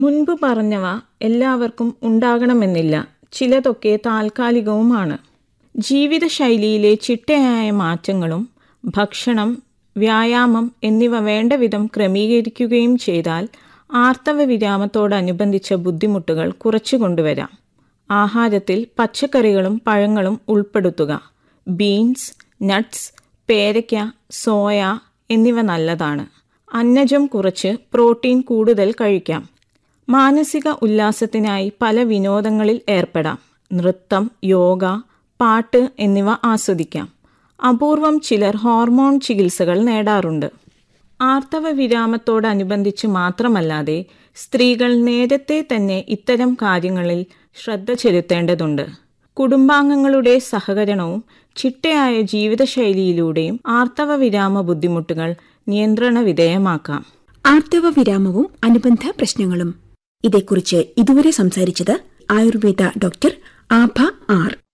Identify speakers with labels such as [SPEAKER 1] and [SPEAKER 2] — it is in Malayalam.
[SPEAKER 1] മുൻപ് പറഞ്ഞവ എല്ലാവർക്കും ഉണ്ടാകണമെന്നില്ല ചിലതൊക്കെ താൽക്കാലികവുമാണ് ജീവിതശൈലിയിലെ ചിട്ടയായ മാറ്റങ്ങളും ഭക്ഷണം വ്യായാമം എന്നിവ വേണ്ട വിധം ക്രമീകരിക്കുകയും ചെയ്താൽ ആർത്തവ വിരാമത്തോടനുബന്ധിച്ച ബുദ്ധിമുട്ടുകൾ കുറച്ചു കൊണ്ടുവരാം ആഹാരത്തിൽ പച്ചക്കറികളും പഴങ്ങളും ഉൾപ്പെടുത്തുക ബീൻസ് നട്ട്സ് പേരയ്ക്ക സോയ എന്നിവ നല്ലതാണ് അന്നജം കുറച്ച് പ്രോട്ടീൻ കൂടുതൽ കഴിക്കാം മാനസിക ഉല്ലാസത്തിനായി പല വിനോദങ്ങളിൽ ഏർപ്പെടാം നൃത്തം യോഗ പാട്ട് എന്നിവ ആസ്വദിക്കാം അപൂർവം ചിലർ ഹോർമോൺ ചികിത്സകൾ നേടാറുണ്ട് ആർത്തവ വിരാമത്തോടനുബന്ധിച്ച് മാത്രമല്ലാതെ സ്ത്രീകൾ നേരത്തെ തന്നെ ഇത്തരം കാര്യങ്ങളിൽ ശ്രദ്ധ ചെലുത്തേണ്ടതുണ്ട് കുടുംബാംഗങ്ങളുടെ സഹകരണവും ചിട്ടയായ ജീവിതശൈലിയിലൂടെയും ആർത്തവ വിരാമ ബുദ്ധിമുട്ടുകൾ നിയന്ത്രണ വിധേയമാക്കാം
[SPEAKER 2] ആർത്തവ വിരാമവും അനുബന്ധ പ്രശ്നങ്ങളും ഇതേക്കുറിച്ച് ഇതുവരെ സംസാരിച്ചത് ആയുർവേദ ഡോക്ടർ ആഭ ആർ